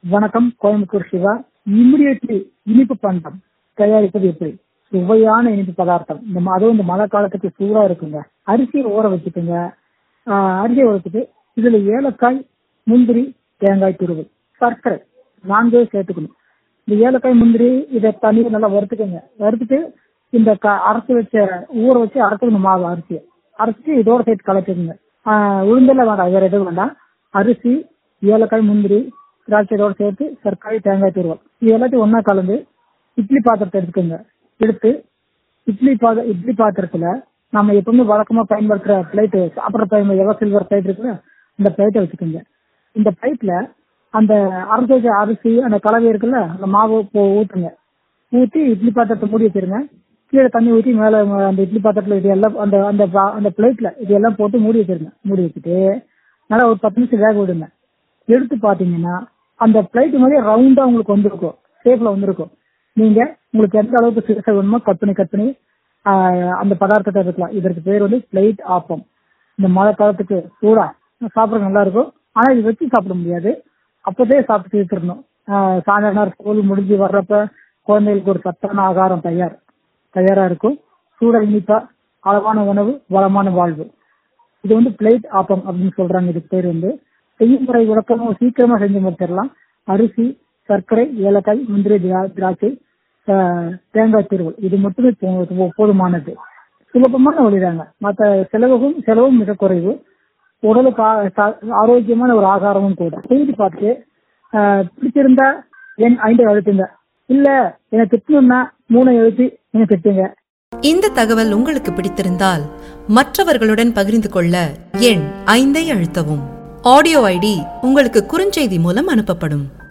வணக்கம் கோயம்புத்தூர் சிவா இமிடியட்லி இனிப்பு பண்டம் தயாரிப்பது எப்படி சுவையான இனிப்பு பதார்த்தம் இந்த ம- அதுவும் இந்த மழை காலத்துக்கு சூடா இருக்குங்க அரிசியை ஊற வச்சுக்கோங்க ஆஹ் அரிசியை ஊற வச்சுட்டு இதுல ஏலக்காய் முந்திரி தேங்காய் துருவல் சர்க்கரை நான்கே சேர்த்துக்கணும் இந்த ஏலக்காய் முந்திரி இதை தண்ணியை நல்லா வறுத்துக்கோங்க வறுத்துட்டு இந்த க- அரைச்சு வச்ச ஊற வச்சு அரைச்சுக்கணும் மாவு அரிசியை அரைச்சிட்டு இதோட சேர்த்து கலக்கிடுங்க ஆஹ் உளுந்தெல்லாம் வேண்டாம் வேற எதுவும் வேண்டாம் அரிசி ஏலக்காய் முந்திரி திராட்சை இதோட சேர்த்து சர்க்கரை தேங்காய் துருவல் இது எல்லாத்தையும் ஒண்ணா கலந்து இட்லி பாத்திரத்தை எடுத்துக்கோங்க எடுத்து இட்லி பாத இட்லி பாத்திரத்துல நம்ம எப்பவுமே வழக்கமா பயன்படுத்துற பிளேட் சாப்பிட்ற டைம் எவர் சில்வர் பிளேட் இருக்குல்ல இந்த பிளேட்டை வச்சுக்கோங்க இந்த பிளேட்ல அந்த அரைச்சி வச்ச அரிசி அந்த கலவை இருக்குல்ல அந்த மாவு போ- ஊத்துங்க ஊத்தி இட்லி பாத்திரத்தை மூடி வச்சிருங்க கீழே தண்ணி ஊத்தி மேல ம- அந்த இட்லி பாத்திரத்துல இது எல்லாம் அந்த அந்த பா- அந்த பிளேட்ல இது எல்லாம் போட்டு மூடி வச்சிருங்க மூடி வச்சுட்டு நல்லா ஒரு பத்து நிமிஷம் வேக விடுங்க எடுத்து பாத்தீங்கன்னா அந்த பிளேட் மாதிரி ரவுண்டா உங்களுக்கு வந்திருக்கும் ஷேப்ல வந்திருக்கும் நீங்க உங்களுக்கு எந்த அளவுக்கு சிறுசை வேணுமோ கட் பண்ணி கட் பண்ணி ஆஹ், அந்த பதார்த்தத்தை எடுக்கலாம் இதற்கு பேர் வந்து பிளேட் ஆப்பம் இந்த மழை காலத்துக்கு சூடா சாப்பிட நல்லா இருக்கும் ஆனா இது வச்சு சாப்பிட முடியாது அப்பதே சாப்பிட்டு தீர்த்துடணும் ஆஹ், சாயந்தர நேரம் ஸ்கூல் முடிஞ்சு வர்றப்ப குழந்தைகளுக்கு ஒரு சத்தான ஆகாரம் தயார் தயாரா இருக்கும் சூட இனிப்பா அளவான உணவு வளமான வாழ்வு இது வந்து பிளேட் ஆப்பம் அப்படின்னு சொல்றாங்க இதுக்கு பேர் வந்து செய்முறை விளக்கமும் சீக்கிரமா செஞ்சு முடிச்சிடலாம் அரிசி சர்க்கரை ஏலக்காய் முந்திரி திரா- திராட்சை ஆஹ், தேங்காய் திருவள் இது மட்டுமே போ- போதுமானது சுலபமான வழிதாங்க மற்ற செலவுக்கும் செலவும் மிக குறைவு உடலுக்கு ஆ- சா- ஆரோக்கியமான ஒரு ஆகாரமும் கூட செய்து பார்த்து ஆஹ், பிடிச்சிருந்தா என் ஐந்து அழுத்துங்க இல்ல எனக்கு திட்டணும்னா மூணை எழுத்தி எனக்கு திட்டுங்க இந்த தகவல் உங்களுக்கு பிடித்திருந்தால் மற்றவர்களுடன் பகிர்ந்து கொள்ள எண் ஐந்தை அழுத்தவும் ஆடியோ ஐடி உங்களுக்கு குறுஞ்செய்தி மூலம் அனுப்பப்படும்